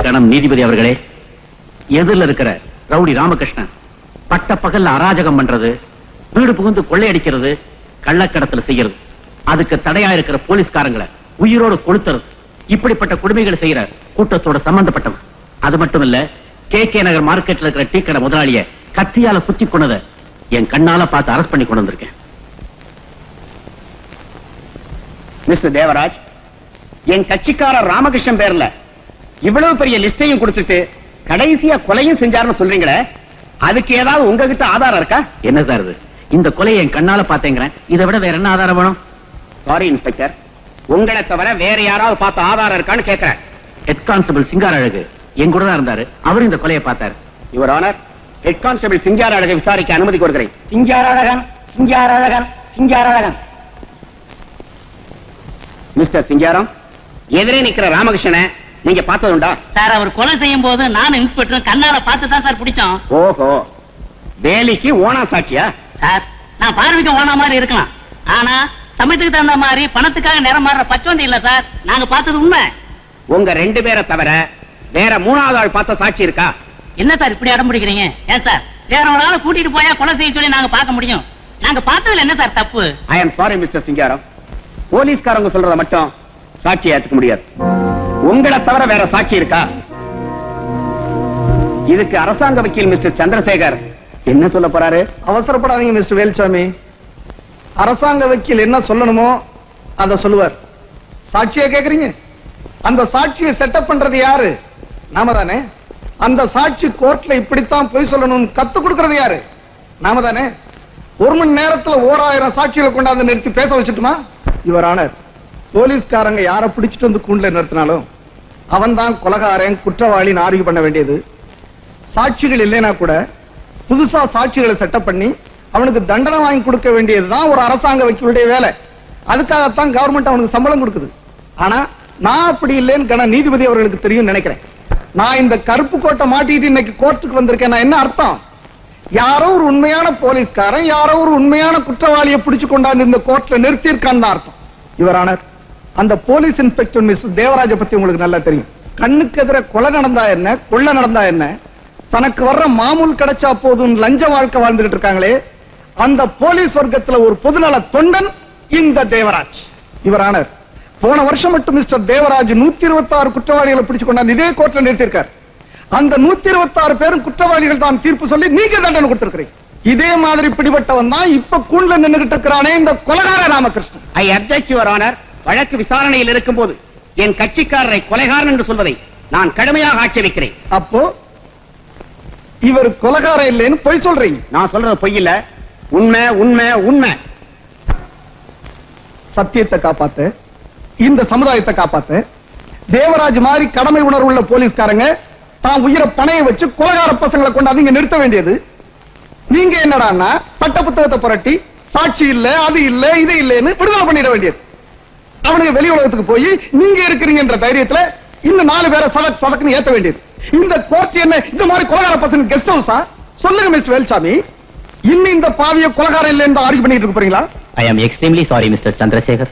கணம் நீதிபதி அவர்களே எதிரில் இருக்கிற ரவுடி ராமகிருஷ்ணன் பட்ட பகல்ல அராஜகம் பண்றது வீடு புகுந்து கொள்ளையடிக்கிறது கள்ளக்கடத்தல் செய்யறது அதுக்கு தடையா இருக்கிற போலீஸ்காரங்களை உயிரோடு கொளுத்துறது இப்படிப்பட்ட கொடுமைகளை செய்யற கூட்டத்தோட சம்பந்தப்பட்டவன் அது மட்டும் இல்ல கே கே நகர் மார்க்கெட்ல இருக்கிற டீ கடை முதலாளிய கத்தியால குத்தி கொண்டதை என் கண்ணால பார்த்து அரெஸ்ட் பண்ணி கொண்டு வந்திருக்கேன் மிஸ்டர் தேவராஜ் என் கட்சிக்காரர் ராமகிருஷ்ணன் பேர்ல இவ்வளவு பெரிய லிஸ்டையும் கொடுத்துட்டு கடைசியா கொலையும் செஞ்சாருன்னு சொல்றீங்களே அதுக்கு ஏதாவது உங்ககிட்ட ஆதாரம் இருக்கா என்ன சார் இது இந்த கொலையை என் கண்ணால பார்த்தேங்கிறேன் இதை விட வேற என்ன ஆதாரம் வேணும் சாரி இன்ஸ்பெக்டர் உங்களை தவிர வேற யாராவது பார்த்த ஆதாரம் இருக்கான்னு கேட்கிறேன் ஹெட் கான்ஸ்டபிள் சிங்கார அழகு என் கூட தான் இருந்தாரு அவரும் இந்த கொலையை பார்த்தாரு யுவர் ஆனர் ஹெட் கான்ஸ்டபிள் சிங்கார அழகை விசாரிக்க அனுமதி கொடுக்கிறேன் சிங்காரழகன் சிங்காரழகன் சிங்காரழகன் மிஸ்டர் சிங்காரம் எதிரே நிக்கிற ராமகிருஷ்ணனை நீங்க பார்த்ததுண்டா சார் அவர் கொலை செய்யும் போது நானும் இன்ஸ்பெக்டரும் கண்ணால பார்த்து தான் சார் பிடிச்சோம் ஓஹோ வேலிக்கு ஓனா சாட்சியா சார் நான் பார்வைக்கு ஓன மாதிரி இருக்கலாம் ஆனா சமயத்துக்கு தகுந்த மாதிரி பணத்துக்காக நிறம் மாறுற பச்சோந்தி இல்ல சார் நாங்க பார்த்தது உண்மை உங்க ரெண்டு பேரை தவிர வேற மூணாவது ஆள் பார்த்த சாட்சி இருக்கா என்ன சார் இப்படி அடம் பிடிக்கிறீங்க ஏன் சார் வேற ஒரு ஆளை கூட்டிட்டு போயா கொலை செய்ய சொல்லி நாங்க பார்க்க முடியும் நாங்க பார்த்ததுல என்ன சார் தப்பு I am sorry mister Singaram போலீஸ்காரங்க சொல்றத மட்டும் சாட்சி ஏத்துக்க முடியாது உங்களை தவிர வேற சாட்சி இருக்கா இதுக்கு அரசாங்க வக்கீல் மிஸ்டர் சந்திரசேகர் என்ன சொல்ல போறாரு அவசரப்படாதீங்க மிஸ்டர் வேல்சாமி அரசாங்க வக்கீல் என்ன சொல்லணுமோ அத சொல்லுவார் சாட்சியா கேக்குறீங்க அந்த சாட்சியை செட்டப் பண்றது யாரு நாம தானே அந்த சாட்சி கோர்ட்ல இப்படித்தான் பொய் சொல்லணும்னு கத்து கொடுக்கறது யாரு நாம தானே ஒரு மணி நேரத்துல ஓராயிரம் சாட்சிகளை கொண்டாந்து நிறுத்தி பேச வச்சுட்டுமா இவர் ஆனர் போலீஸ்காரங்க யாரை பிடிச்சிட்டு வந்து கூண்டுல நிறுத்தினாலும் அவன் தான் கொலகாரன் குற்றவாளின்னு ஆர்கியூ பண்ண வேண்டியது சாட்சிகள் இல்லைனா கூட புதுசா சாட்சிகளை செட்டப் பண்ணி அவனுக்கு தண்டனை வாங்கி கொடுக்க வேண்டியதுதான் ஒரு அரசாங்க வக்கீலுடைய வேலை அதுக்காகத்தான் கவர்மெண்ட் அவனுக்கு சம்பளம் கொடுக்குது ஆனா நான் அப்படி இல்லைன்னு கன நீதிபதி அவர்களுக்கு தெரியும் நினைக்கிறேன் நான் இந்த கருப்பு கோட்டை மாட்டிட்டு இன்னைக்கு கோர்ட்டுக்கு வந்திருக்கேன் நான் என்ன அர்த்தம் யாரோ ஒரு உண்மையான போலீஸ்காரன் யாரோ ஒரு உண்மையான குற்றவாளியை பிடிச்சு கொண்டாந்து இந்த கோர்ட்ல நிறுத்தியிருக்கான்னு தான் அர்த்தம் யுவரானர் அந்த போலீஸ் இன்ஸ்பெக்டர் மிஸ் தேவராஜ பத்தி உங்களுக்கு நல்லா தெரியும் கண்ணுக்கு எதிர கொலை நடந்தா என்ன கொள்ள நடந்தா என்ன தனக்கு வர்ற மாமூல் கிடைச்சா போதும் லஞ்ச வாழ்க்கை வாழ்ந்துகிட்டு இருக்காங்களே அந்த போலீஸ் வர்க்கத்துல ஒரு பொதுநல தொண்டன் இந்த தேவராஜ் யுவரானர் போன வருஷம் மட்டும் மிஸ்டர் தேவராஜ் நூத்தி இருபத்தி ஆறு குற்றவாளிகளை பிடிச்சு கொண்டாந்து இதே கோர்ட்ல நிறுத்தியிருக்கார் அந்த நூத்தி இருபத்தி ஆறு பேரும் குற்றவாளிகள் தான் தீர்ப்பு சொல்லி நீங்க தண்டனை கொடுத்திருக்கிறீங்க இதே மாதிரி பிடிபட்டவன் தான் இப்ப கூண்டுல நின்னுகிட்டு இருக்கிறானே இந்த கொலகார Ramakrishnan I object your honour வழக்கு விசாரணையில் இருக்கும்போது என் கட்சிக்காரரை கொலைகாரன் என்று சொல்வதை நான் கடுமையாக ஆட்சேபிக்கிறேன் அப்போ இவர் கொலகாரம் இல்லைன்னு பொய் சொல்றீங்க நான் சொல்றது பொய் இல்ல உண்மை உண்மை உண்மை சத்தியத்தை காப்பாத்த இந்த சமுதாயத்தை காப்பாத்த தேவராஜ் மாதிரி கடமை உணர்வுள்ள போலீஸ்காரங்க தான் உயிரை பணைய வச்சு கொலகார பசங்களை கொண்டாந்து இங்க நிறுத்த வேண்டியது நீங்க என்னடான்னா சட்ட புத்தகத்தை புரட்டி சாட்சி இல்ல அது இல்ல இது இல்லைன்னு விடுதலை பண்ணிட வேண்டியது அவனுக்கு வெளி உலகத்துக்கு போய் நீங்க இருக்கிறீங்கன்ற தைரியத்துல இன்னும் நாலு பேரை சதக் சதக்குன்னு ஏத்த வேண்டியது இந்த கோர்ட் என்ன இந்த மாதிரி கொலகார பசங்க கெஸ்ட் ஹவுஸா சொல்லுங்க மிஸ்டர் வேல்சாமி இன்னும் இந்த பாவிய கொலகாரம் இல்லைன்னு ஆர்கியூ பண்ணிட்டு இருக்க போறீங்களா I am extremely sorry mister Chandrasekar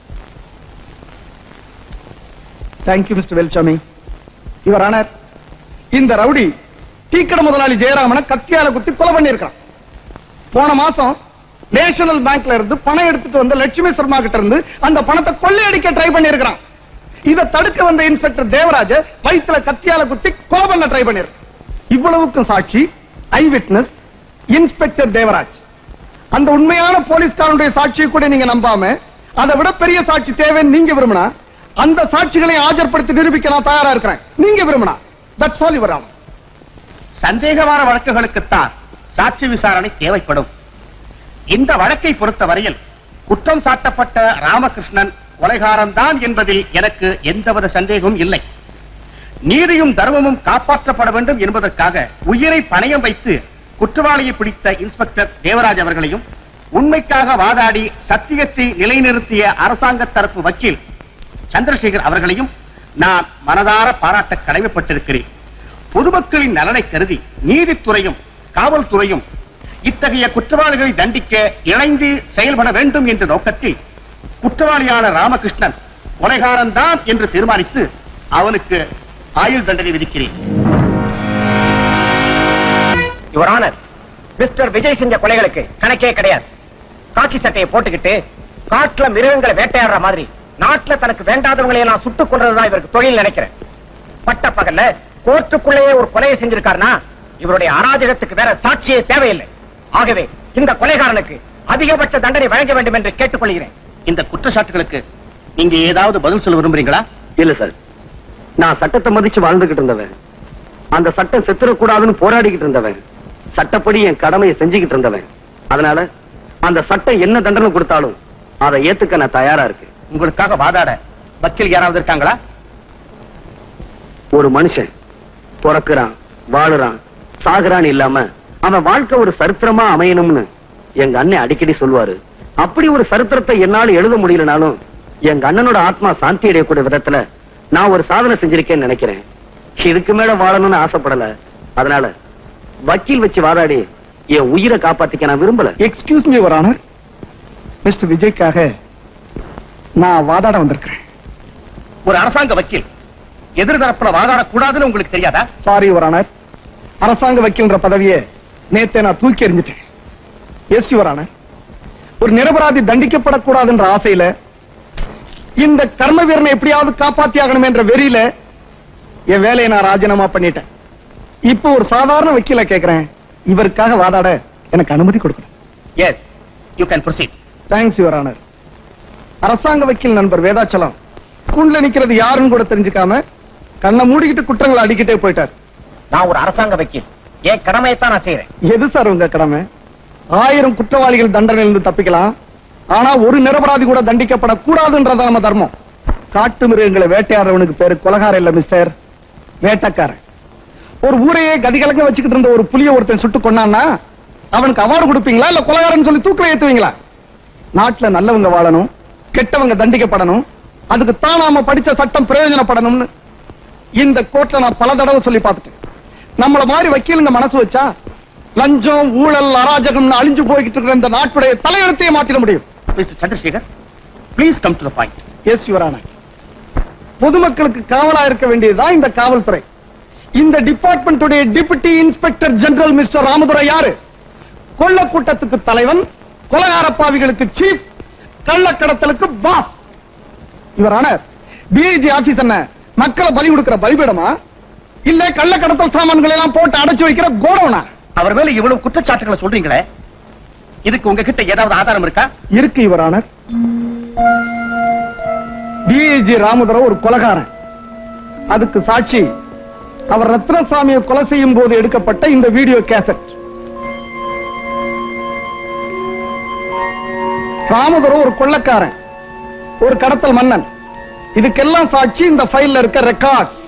thank you mister Velsamy your honour இந்த ரவுடி டீக்கடை முதலாளி ஜெயராமனை கத்தியால குத்தி கொலை பண்ணியிருக்கான் போன மாசம் நேஷனல் பேங்க்ல இருந்து பணம் எடுத்துட்டு வந்த லட்சுமி சர்மா கிட்ட இருந்து அந்த பணத்தை கொள்ளையடிக்க ட்ரை பண்ணியிருக்கான் இதை தடுக்க வந்த இன்ஸ்பெக்டர் தேவராஜ வயித்துல கத்தியால குத்தி கொலை பண்ண ட்ரை பண்ணிருக்கான் இவ்வளவுக்கும் சாட்சி ஐ விட்னஸ் இன்ஸ்பெக்டர் தேவராஜ் அந்த உண்மையான போலீஸ்காரனுடைய சாட்சியை கூட நீங்க நம்பாம அதை விட பெரிய சாட்சி தேவைன்னு நீங்க விரும்பினா அந்த சாட்சிகளை ஆஜர்படுத்தி நிரூபிக்க நான் தயாரா இருக்கிறேன் நீங்க விரும்பினா தட்ஸ் ஆல் யுவர் சந்தேகமான வழக்குகளுக்குத்தான் சாட்சி விசாரணை தேவைப்படும் இந்த வழக்கை பொறுத்தவரையில் குற்றம் சாட்டப்பட்ட ராமகிருஷ்ணன் கொலைகாரன்தான் என்பதில் எனக்கு எந்தவித சந்தேகமும் இல்லை நீதியும் தர்மமும் காப்பாற்றப்பட வேண்டும் என்பதற்காக உயிரை பணயம் வைத்து குற்றவாளியை பிடித்த இன்ஸ்பெக்டர் தேவராஜ் அவர்களையும் உண்மைக்காக வாதாடி சத்தியத்தை நிலைநிறுத்திய அரசாங்க தரப்பு வக்கீல் சந்திரசேகர் அவர்களையும் நான் மனதார பாராட்ட கடமைப்பட்டிருக்கிறேன் பொதுமக்களின் நலனை கருதி நீதித்துறையும் காவல்துறையும் இத்தகைய குற்றவாளிகளை தண்டிக்க இணைந்து செயல்பட வேண்டும் என்ற நோக்கத்தில் குற்றவாளியான ராமகிருஷ்ணன் கொலைகாரன் தான் என்று தீர்மானித்து அவனுக்கு ஆயுள் தண்டனை விதிக்கிறேன் யுவர் ஆனர் மிஸ்டர் விஜய் செஞ்ச கொலைகளுக்கு கணக்கே கிடையாது காக்கி சட்டையை போட்டுக்கிட்டு காட்டுல மிருகங்களை வேட்டையாடுற மாதிரி நாட்டுல தனக்கு வேண்டாதவங்களை எல்லாம் சுட்டுக் கொள்றதுதான் இவருக்கு தொழில் நினைக்கிறேன் பட்ட பகல்ல கோர்ட்டுக்குள்ளேயே ஒரு கொலையை செஞ்சிருக்காருன்னா இவருடைய அராஜகத்துக்கு வேற சாட்சியே தேவையில்லை ஆகவே இந்த கொலைகாரனுக்கு அதிகபட்ச தண்டனை வழங்க வேண்டும் என்று கேட்டுக்கொள்கிறேன் இந்த குற்றச்சாட்டுகளுக்கு நீங்க ஏதாவது பதில் சொல்ல விரும்புறீங்களா இல்ல சார் நான் சட்டத்தை மதிச்சு வாழ்ந்துகிட்டு இருந்தவன் அந்த சட்டம் செத்துடக்கூடாதுன்னு போராடிக்கிட்டு இருந்தவன் சட்டப்படி என் கடமையை செஞ்சுக்கிட்டு இருந்தவன் அதனால அந்த சட்டம் என்ன தண்டனை கொடுத்தாலும் அதை ஏத்துக்க நான் தயாரா இருக்கேன் உங்களுக்காக வாதாட வக்கீல் யாராவது இருக்காங்களா ஒரு மனுஷன் பிறக்குறான் வாழுறான் சாகுறான்னு இல்லாம அவன் வாழ்க்கை ஒரு சரித்திரமா அமையணும்னு எங்க அண்ணன் அடிக்கடி சொல்லுவாரு அப்படி ஒரு சரித்திரத்தை என்னால எழுத முடியலனாலும் எங்க அண்ணனோட ஆத்மா சாந்தி அடையக்கூடிய விதத்துல நான் ஒரு சாதனை செஞ்சிருக்கேன்னு நினைக்கிறேன் இதுக்கு மேல வாழணும்னு ஆசைப்படல அதனால வக்கீல் வச்சு வாதாடி என் உயிரை காப்பாத்திக்க நான் விரும்பல excuse me your honour mister விஜய்க்காக நான் வாதாட வந்திருக்கிறேன் ஒரு அரசாங்க வக்கீல் எதிர்தரப்புல வாதாடக்கூடாதுன்னு உங்களுக்கு தெரியாதா சாரி யுவர் ஆனர் அரசாங்க வக்கீல்ன்ற பதவியை நேத்தே நான் தூக்கி எறிஞ்சிட்டேன் எஸ் யுவர் ஆனர் ஒரு நிரபராதி தண்டிக்கப்படக்கூடாதுன்ற ஆசையில இந்த கர்ம வீரனை எப்படியாவது காப்பாத்தி ஆகணும் என்ற வெறியில என் வேலையை நான் ராஜினாமா பண்ணிட்டேன் இப்போ ஒரு சாதாரண வக்கீல கேக்குறேன் இவருக்காக வாதாட எனக்கு அனுமதி கொடுக்கணும் yes you can proceed thanks your honour அரசாங்க வக்கீல் நண்பர் வேதாச்சலம் கூண்டுல நிக்கிறது யாருன்னு கூட தெரிஞ்சுக்காம கண்ணை மூடிக்கிட்டு குற்றங்களை அடிக்கிட்டே போயிட்டார் நான் ஒரு அரசாங்க வக்கீல் என் கடமையைத்தான் நான் செய்யறேன் எது சார் உங்க கடமை ஆயிரம் குற்றவாளிகள் தண்டனையிலிருந்து தப்பிக்கலாம் ஆனா ஒரு நிரபராதி கூட தண்டிக்கப்படக்கூடாதுன்றத நம்ம தர்மம் காட்டு மிருகங்களை வேட்டையாடுறவனுக்கு பேரு கொலகாரம் இல்ல மிஸ்டர் வேட்டக்காரன் ஒரு ஊரையே கதிகலங்க வச்சுக்கிட்டு இருந்த ஒரு புலிய ஒருத்தன் சுட்டு கொண்டான்னா அவனுக்கு அவார்டு கொடுப்பீங்களா இல்ல கொலகாரன்னு சொல்லி தூக்கில ஏத்துவீங்களா நாட்டுல நல்லவங்க வாழணும் கெட்டவங்க தண்டிக்கப்படணும் அதுக்கு தான் நாம படிச்ச சட்டம் பிரயோஜனப்படணும்னு இந்த கோர்ட்ல நான் பல தடவை சொல்லி பார்த்துட்டேன் நம்மள மாதிரி வக்கீலுங்க மனசு வச்சா லஞ்சம் ஊழல் அராஜகம்னு அழிஞ்சு போய்கிட்டு இருக்கிற இந்த நாட்டுடைய தலையெழுத்தையே மாத்திட முடியும் mister Chandrasekar please come to the point yes your honour பொதுமக்களுக்கு காவலா இருக்க வேண்டியதுதான் இந்த காவல்துறை இந்த டிபார்ட்மெண்ட்டுடைய deputy inspector general mister Ramadurai யாரு கொள்ள கூட்டத்துக்கு தலைவன் கொலகார பாவிகளுக்கு சீஃப் கள்ளக்கடத்தலுக்கு பாஸ் இவரான டிஐஜி ஆபீஸ் என்ன மக்களை பலி கொடுக்கிற பலிபீடமா இல்ல கள்ளக்கடத்தல் சாமான்களை எல்லாம் போட்டு அடைச்சு வைக்கிற கோடவுனா அவர் மேல இவ்வளவு குற்றச்சாட்டுகளை சொல்றீங்களே இதுக்கு உங்ககிட்ட ஏதாவது ஆதாரம் இருக்கா இருக்கு இவரான டிஐஜி ராமதுரை ஒரு கொலகாரன் அதுக்கு சாட்சி அவர் ரத்னசாமியை கொலை செய்யும் போது எடுக்கப்பட்ட இந்த வீடியோ கேசட் ராமதுரை ஒரு கொள்ளக்காரன் ஒரு கடத்தல் மன்னன் இதுக்கெல்லாம் சாட்சி இந்த ஃபைல்ல இருக்க ரெக்கார்ட்ஸ்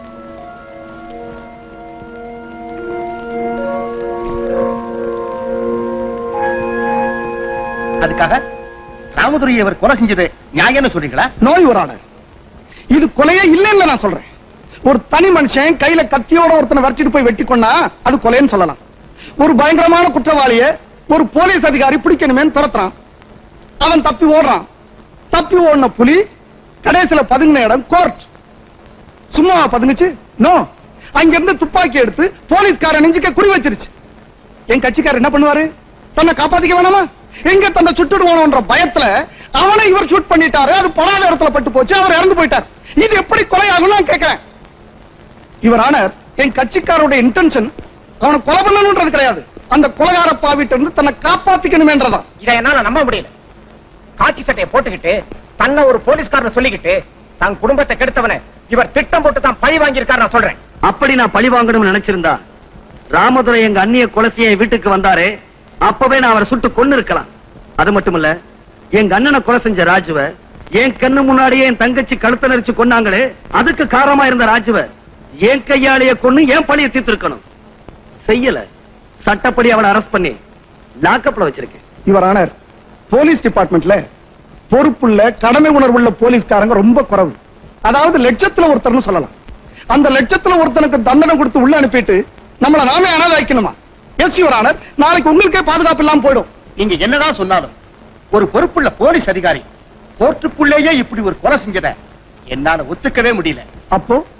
அதுக்காக ராமதுரையை அவர் கொலை செஞ்சது நியாயம்னு சொல்றீங்களா நோய் ஒரு ஆர்டர் இது கொலையே இல்லைன்னு நான் சொல்றேன் ஒரு தனி மனுஷன் கையில கத்தியோட ஒருத்தனை வரைச்சிட்டு போய் வெட்டி கொண்டா அது கொலைன்னு சொல்லலாம் ஒரு பயங்கரமான குற்றவாளிய ஒரு போலீஸ் அதிகாரி பிடிக்கணுமேன்னு துரத்துறான் அவன் தப்பி ஓடுறான் தப்பி ஓடின புலி கடைசியில பதுங்கின இடம் கோர்ட் சும்மா பதுங்குச்சு நோ அங்க இருந்து துப்பாக்கி எடுத்து போலீஸ்காரன் நெஞ்சுக்க குறி வச்சிருச்சு என் கட்சிக்காரர் என்ன பண்ணுவாரு தன்னை காப்பாத்திக்க வேணாமா எங்க தன்னை சுட்டுடுவானோன்ற பயத்துல அவனை இவர் ஷூட் பண்ணிட்டாரு அது படாத இடத்துல பட்டு போச்சு அவர் இறந்து போயிட்டார் இது எப்படி கொலை ஆகும் நான் கேட்கிறேன் இவர் ஆனர் என் கட்சிக்காரோட இன்டென்ஷன் அவனை கொலை பண்ணணும்ன்றது கிடையாது அந்த கொலகார பாவிட்ட இருந்து தன்னை காப்பாத்திக்கணுமேன்றதான் இதை என்னால நம்ப முடியல காக்கி சட்டையை போட்டுக்கிட்டு தன்னை ஒரு போலீஸ்காரன் சொல்லிக்கிட்டு தன் குடும்பத்தை கெடுத்தவனை இவர் திட்டம் போட்டு தான் பழி வாங்கியிருக்காரு நான் சொல்றேன் அப்படி நான் பழி வாங்கணும்னு நினைச்சிருந்தா ராமதுரை எங்க அந்நிய கொலை செய்ய என் வீட்டுக்கு வந்தாரே அப்பவே நான் அவரை சுட்டு கொண்டு இருக்கலாம் அது மட்டுமல்ல எங்க அண்ணனை கொலை செஞ்ச ராஜுவ என் கண்ணு முன்னாடியே என் தங்கச்சி கழுத்த நெரிச்சு கொன்னாங்களே அதுக்கு காரணமா இருந்த ராஜுவ என் கையாலேயே கொன்னு என் பழிய தீர்த்திருக்கணும் செய்யல சட்டப்படி அவளை அரெஸ்ட் பண்ணி லாக்கப்ல வச்சிருக்கேன் இவர் ஆனர் போலீஸ் டிபார்ட்மெண்ட்ல பொறுப்புள்ள கடமை உணர்வுள்ள போலீஸ்காரங்க ரொம்ப குறைவு அதாவது லட்சத்துல ஒருத்தர்னு சொல்லலாம் அந்த லட்சத்துல ஒருத்தனுக்கு தண்டனை கொடுத்து உள்ள அனுப்பிட்டு நம்மள நாமே அனாதை வைக்கணுமா எஸ் யுவர் ஆனர் நாளைக்கு உங்களுக்கே பாதுகாப்பு இல்லாம போயிடும் நீங்க என்னதான் சொன்னாலும் ஒரு பொறுப்புள்ள போலீஸ் அதிகாரி கோர்ட்டுக்குள்ளேயே இப்படி ஒரு கொலை செஞ்சத என்னால ஒத்துக்கவே முடியல அப்போ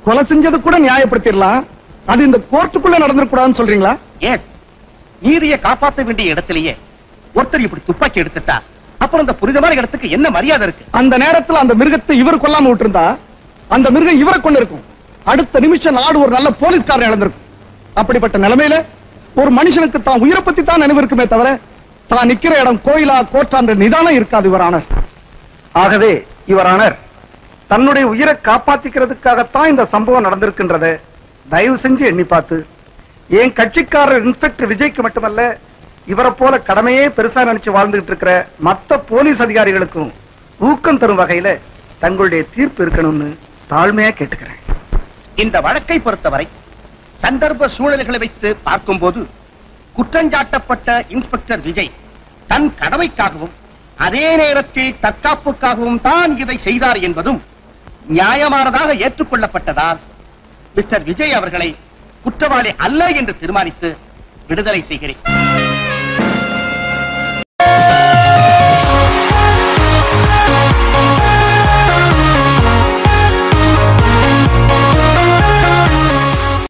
கொலை செஞ்சது கூட நியாயப்படுத்திடலாம் அது இந்த கோர்ட்டுக்குள்ள நடந்துடக்கூடாதுன்னு சொல்றீங்களா ஏன் நீதியை காப்பாற்ற வேண்டிய இடத்திலேயே ஒருத்தர் இப்படி துப்பாக்கி எடுத்துட்டா அப்புறம் இந்த புரிதமான இடத்துக்கு என்ன மரியாதை இருக்கு அந்த நேரத்துல அந்த மிருகத்தை இவர் கொல்லாம விட்டிருந்தா அந்த மிருகம் இவரை கொண்டு இருக்கும் அடுத்த நிமிஷம் நாடு ஒரு நல்ல போலீஸ்காரன் இழந்திருக்கும் அப்படிப்பட்ட நிலைமையில ஒரு மனுஷனுக்கு தான் உயிரை பத்தி தான் நினைவு இருக்குமே தவிர தான் நிக்கிற இடம் கோயிலா கோட்டான்ற நிதானம் இருக்காது இவரானர் ஆகவே இவரானர் தன்னுடைய உயிரை காப்பாத்திக்கிறதுக்காகத்தான் இந்த சம்பவம் நடந்திருக்கின்றத தயவு செஞ்சு எண்ணி பார்த்து என் கட்சிக்காரர் இன்ஸ்பெக்டர் விஜய்க்கு மட்டுமல்ல இவரை போல கடமையே பெருசா நினைச்சு வாழ்ந்துகிட்டு இருக்கிற மத்த போலீஸ் அதிகாரிகளுக்கும் ஊக்கம் தரும் வகையில தங்களுடைய தீர்ப்பு இருக்கணும்னு தாழ்மையா கேட்டுக்கிறேன் இந்த வழக்கை பொறுத்தவரை சந்தர்ப்ப சூழல்களை வைத்து பார்க்கும்போது குற்றஞ்சாட்டப்பட்ட இன்ஸ்பெக்டர் விஜய் தன் கடமைக்காகவும் அதே நேரத்தில் தற்காப்புக்காகவும் தான் இதை செய்தார் என்பதும் நியாயமானதாக ஏற்றுக்கொள்ளப்பட்டதால் மிஸ்டர் விஜய் அவர்களை குற்றவாளி அல்ல என்று தீர்மானித்து விடுதலை செய்கிறேன்